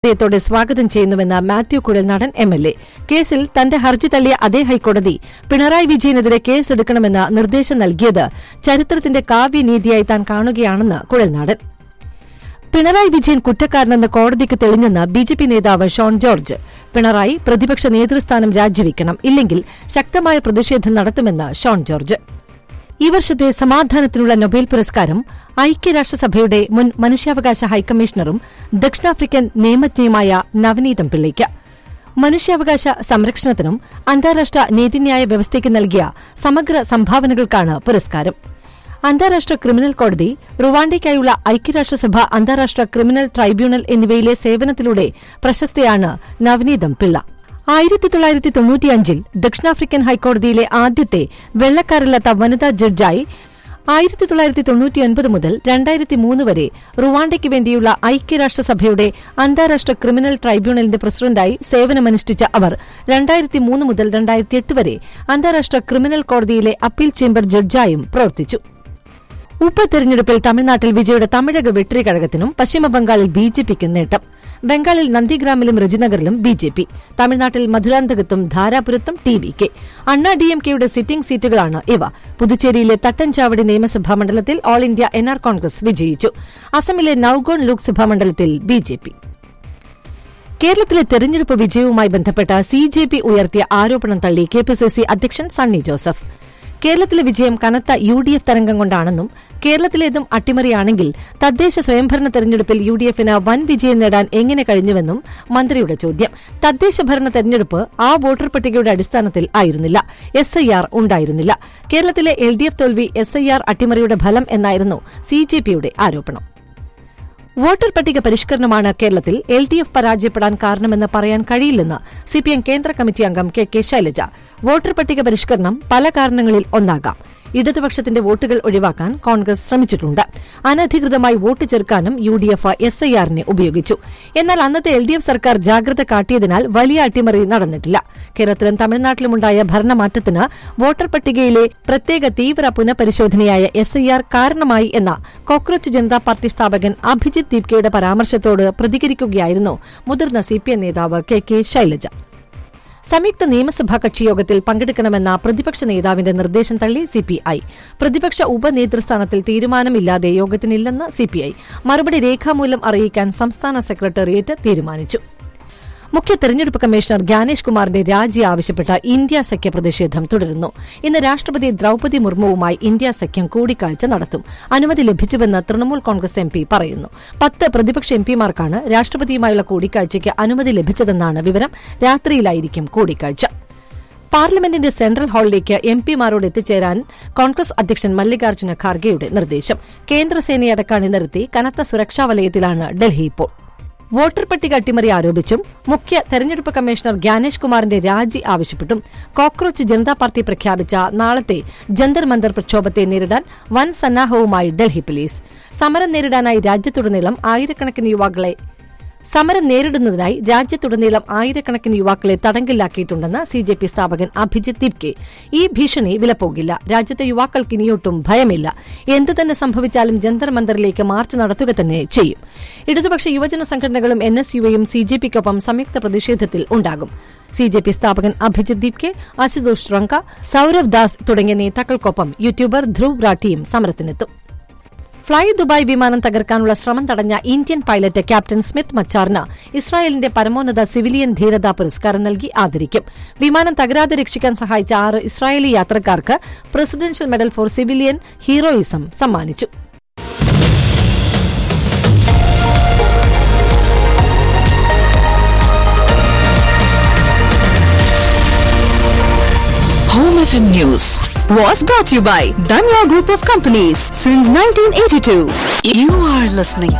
ത്തോടെ സ്വാഗതം ചെയ്യുന്നുവെന്ന് Mathew Kuzhalnadan M L A കേസിൽ തന്റെ ഹർജി തള്ളിയ അതേ ഹൈക്കോടതി പിണറായി വിജയനെതിരെ കേസെടുക്കണമെന്ന് നിർദ്ദേശം നൽകിയത് ചരിത്രത്തിന്റെ കാവ്യനീതിയായി താൻ കാണുകയാണെന്ന് കുഴൽനാടൻ പിണറായി വിജയൻ കുറ്റക്കാരനെന്ന് കോടതിക്ക് തെളിഞ്ഞെന്ന് ബി ജെ പി നേതാവ് ഷോൺ ജോർജ് പിണറായി പ്രതിപക്ഷ നേതൃസ്ഥാനം രാജിവെക്കണം ഇല്ലെങ്കിൽ ശക്തമായ പ്രതിഷേധം നടത്തുമെന്ന് ഷോൺ ജോർജ് ഈ വർഷത്തെ സമാധാനത്തിനുള്ള നൊബേൽ പുരസ്കാരം ഐക്യരാഷ്ട്രസഭയുടെ മുൻ മനുഷ്യാവകാശ ഹൈക്കമ്മീഷണറും ദക്ഷിണാഫ്രിക്കൻ നിയമജ്ഞയുമായ നവനീതം പിള്ളയ്ക്ക് മനുഷ്യാവകാശ സംരക്ഷണത്തിനും അന്താരാഷ്ട്ര നീതിന്യായ വ്യവസ്ഥയ്ക്ക് നൽകിയ സമഗ്ര സംഭാവനകൾക്കാണ് പുരസ്കാരം അന്താരാഷ്ട്ര ക്രിമിനൽ കോടതി റുവാണ്ടയ്ക്കായുള്ള ഐക്യരാഷ്ട്രസഭ അന്താരാഷ്ട്ര ക്രിമിനൽ ട്രൈബ്യൂണൽ എന്നിവയിലെ സേവനത്തിലൂടെ പ്രശസ്തയാണ് നവനീതം പിള്ള ആയിരത്തി തൊള്ളായിരത്തി തൊണ്ണൂറ്റിയഞ്ചിൽ ദക്ഷിണാഫ്രിക്കൻ ഹൈക്കോടതിയിലെ ആദ്യത്തെ വെള്ളക്കാരില്ലാത്ത വനിതാ ജഡ്ജായി ആയിരത്തി തൊള്ളായിരത്തി തൊണ്ണൂറ്റിയൊൻപത് മുതൽ രണ്ടായിരത്തി മൂന്ന് വരെ റുവാണ്ടയ്ക്ക് വേണ്ടിയുള്ള ഐക്യരാഷ്ട്രസഭയുടെ അന്താരാഷ്ട്ര ക്രിമിനൽ ട്രൈബ്യൂണലിന്റെ പ്രസിഡന്റായി സേവനമനുഷ്ഠിച്ച അവർ രണ്ടായിരത്തി മൂന്ന് മുതൽ രണ്ടായിരത്തി എട്ട് വരെ അന്താരാഷ്ട്ര ക്രിമിനൽ കോടതിയിലെ അപ്പീൽ ചേംബർ ജഡ്ജായും പ്രവർത്തിച്ചു ഉപതെരഞ്ഞെടുപ്പിൽ തമിഴ്നാട്ടിൽ വിജയുടെ തമിഴക വെട്രി കഴകത്തിനും പശ്ചിമബംഗാളിൽ ബി ജെ പിക്കും നേട്ടം ബംഗാളിൽ നന്ദിഗ്രാമിലും രജിനഗറിലും ബി ജെ പി തമിഴ്നാട്ടിൽ മധുരാന്തകത്തും ധാരാപുരത്തും T V K Anna D M കെയുടെ സിറ്റിംഗ് സീറ്റുകളാണ് ഇവ പുതുച്ചേരിയിലെ തട്ടൻചാവടി നിയമസഭാ മണ്ഡലത്തിൽ all India N R Congress വിജയിച്ചു അസമിലെ നൌഗോൺ ലോക്സഭാ മണ്ഡലത്തിൽ ബി ജെ പി കേരളത്തിലെ തെരഞ്ഞെടുപ്പ് വിജയവുമായി ബന്ധപ്പെട്ട സി ജെ പി ഉയർത്തിയ ആരോപണം തള്ളി കെ പി സി സി അധ്യക്ഷൻ സണ്ണി ജോസഫ് കേരളത്തിലെ വിജയം കനത്ത യു ഡി എഫ് തരംഗം കൊണ്ടാണെന്നും കേരളത്തിലേതും അട്ടിമറിയാണെങ്കിൽ തദ്ദേശ സ്വയംഭരണ തെരഞ്ഞെടുപ്പിൽ യു ഡി എഫിന് വൻ വിജയം നേടാൻ എങ്ങനെ കഴിഞ്ഞുവെന്നും മന്ത്രിയുടെ ചോദ്യം തദ്ദേശ ഭരണ തെരഞ്ഞെടുപ്പ് ആ വോട്ടർ പട്ടികയുടെ അടിസ്ഥാനത്തിൽ ആയിരുന്നില്ല എസ് ഐ ആർ ഉണ്ടായിരുന്നില്ല കേരളത്തിലെ എൽ ഡി എഫ് തോൽവി എസ് ഐ ആർ അട്ടിമറിയുടെ ഫലം എന്നായിരുന്നു സി ജെ പിയുടെ ആരോപണം വോട്ടർ പട്ടിക പരിഷ്കരണമാണ് കേരളത്തിൽ എൽ ഡി എഫ് പരാജയപ്പെടാൻ കാരണമെന്ന് പറയാൻ കഴിയില്ലെന്ന് സിപിഎം കേന്ദ്ര കമ്മിറ്റി അംഗം കെ കെ ശൈലജ വോട്ടർ പട്ടിക പരിഷ്കരണം പല കാരണങ്ങളിൽ ഒന്നാകാം ഇടതുപക്ഷത്തിന്റെ വോട്ടുകൾ ഒഴിവാക്കാൻ കോൺഗ്രസ് ശ്രമിച്ചിട്ടുണ്ട് അനധികൃതമായി വോട്ട് ചേർക്കാനും U D F S I ആറിനെ ഉപയോഗിച്ചു എന്നാൽ അന്നത്തെ എൽ ഡി എഫ് സർക്കാർ ജാഗ്രത കാട്ടിയതിനാൽ വലിയ അട്ടിമറി നടന്നിട്ടില്ല കേരളത്തിലും തമിഴ്നാട്ടിലുമുണ്ടായ ഭരണമാറ്റത്തിന് വോട്ടർ പട്ടികയിലെ പ്രത്യേക തീവ്ര പുനഃപരിശോധനയായ എസ് ഐ ആർ കാരണമായി എന്ന കോക്രോച്ച് ജനതാ പാർട്ടി സ്ഥാപകൻ അഭിജിത് ദീപ്കയുടെ പരാമർശത്തോട് പ്രതികരിക്കുകയായിരുന്നു മുതിർന്ന സിപിഎം നേതാവ് കെ കെ ശൈലജ സംയുക്ത നിയമസഭാ കക്ഷിയോഗത്തിൽ പങ്കെടുക്കണമെന്ന പ്രതിപക്ഷ നേതാവിന്റെ നിർദ്ദേശം തള്ളി സിപിഐ പ്രതിപക്ഷ ഉപനേതൃസ്ഥാനത്തിൽ തീരുമാനമില്ലാതെ യോഗത്തിനില്ലെന്ന് സിപിഐ മറുപടി രേഖാമൂലം അറിയിക്കാൻ സംസ്ഥാന സെക്രട്ടേറിയറ്റ് തീരുമാനിച്ചു മുഖ്യ തെരഞ്ഞെടുപ്പ് കമ്മീഷണർ ജ്ഞാനേഷ് കുമാറിന്റെ രാജി ആവശ്യപ്പെട്ട ഇന്ത്യ സഖ്യ പ്രതിഷേധം തുടരുന്നു ഇന്ന് രാഷ്ട്രപതി ദ്രൌപതി മുർമുവുമായി ഇന്ത്യ സഖ്യം കൂടിക്കാഴ്ച നടത്തും അനുമതി ലഭിച്ചുവെന്ന് തൃണമൂൽ കോൺഗ്രസ് എം പി പറയുന്നു പത്ത് പ്രതിപക്ഷ എം പിമാർക്കാണ് രാഷ്ട്രപതിയുമായുള്ള കൂടിക്കാഴ്ചയ്ക്ക് അനുമതി ലഭിച്ചതെന്നാണ് വിവരം രാത്രിയിലായിരിക്കും കൂടിക്കാഴ്ച പാർലമെന്റിന്റെ സെൻട്രൽ ഹാളിലേക്ക് എം പിമാരോട് എത്തിച്ചേരാൻ കോൺഗ്രസ് അധ്യക്ഷൻ മല്ലികാർജ്ജുന ഖാർഗെയുടെ നിർദ്ദേശം കേന്ദ്രസേനയടക്കം അണിനിരത്തി കനത്ത സുരക്ഷാ വലയത്തിലാണ് ഡൽഹി ഇപ്പോൾ വോട്ടർ പട്ടിക അട്ടിമറി ആരോപിച്ചും മുഖ്യ തെരഞ്ഞെടുപ്പ് കമ്മീഷണർ ജ്ഞാനേഷ് കുമാറിന്റെ രാജി ആവശ്യപ്പെട്ടും കോക്രോച്ച് ജനതാ പാർട്ടി പ്രഖ്യാപിച്ച നാളത്തെ ജന്തർ മന്ദർ പ്രക്ഷോഭത്തെ നേരിടാൻ വൻ സന്നാഹവുമായി ഡൽഹി പോലീസ് സമരം നേരിടാനായി രാജ്യത്തുടനീളം ആയിരക്കണക്കിന് യുവാക്കളെ സമരം നേരിടുന്നതിനായി രാജ്യത്തുടനീളം ആയിരക്കണക്കിന് യുവാക്കളെ തടങ്കലിലാക്കിയിട്ടുണ്ടെന്ന് സി ജെ പി സ്ഥാപകൻ അഭിജിത് ദിപ്കെ ഈ ഭീഷണി വിലപ്പോകില്ല രാജ്യത്തെ യുവാക്കൾക്ക് ഇനിയൊട്ടും ഭയമില്ല എന്തു തന്നെ സംഭവിച്ചാലും ജന്തർ മന്ദറിലേക്ക് മാർച്ച് നടത്തുക തന്നെ ചെയ്യും ഇടതുപക്ഷ യുവജന സംഘടനകളും എൻ എസ് യുവയും സി ജെ പിക്കൊപ്പം സംയുക്ത പ്രതിഷേധത്തിൽ ഉണ്ടാകും സി ജെ പി സ്ഥാപകൻ അഭിജിത് ദീപ്കെ അശുതോഷ് റങ്ക സൌരവ് ദാസ് തുടങ്ങിയ നേതാക്കൾക്കൊപ്പം യൂട്യൂബർ ധ്രുവ് റാഠിയും സമരത്തിനെത്തും ഫ്ളൈ ദുബായ് വിമാനം തകർക്കാനുള്ള ശ്രമം തടഞ്ഞ ഇന്ത്യൻ പൈലറ്റ് ക്യാപ്റ്റൻ സ്മിത്ത് മച്ചാറിന് ഇസ്രായേലിന്റെ പരമോന്നത സിവിലിയൻ ധീരതാ പുരസ്കാരം നൽകി ആദരിക്കും വിമാനം തകരാതെ രക്ഷിക്കാൻ സഹായിച്ച ആറ് ഇസ്രായേലി യാത്രക്കാർക്ക് presidential medal for civilian heroism സമ്മാനിച്ചു Home FM News was brought to you by Danya Group of Companies since 1982. You are listening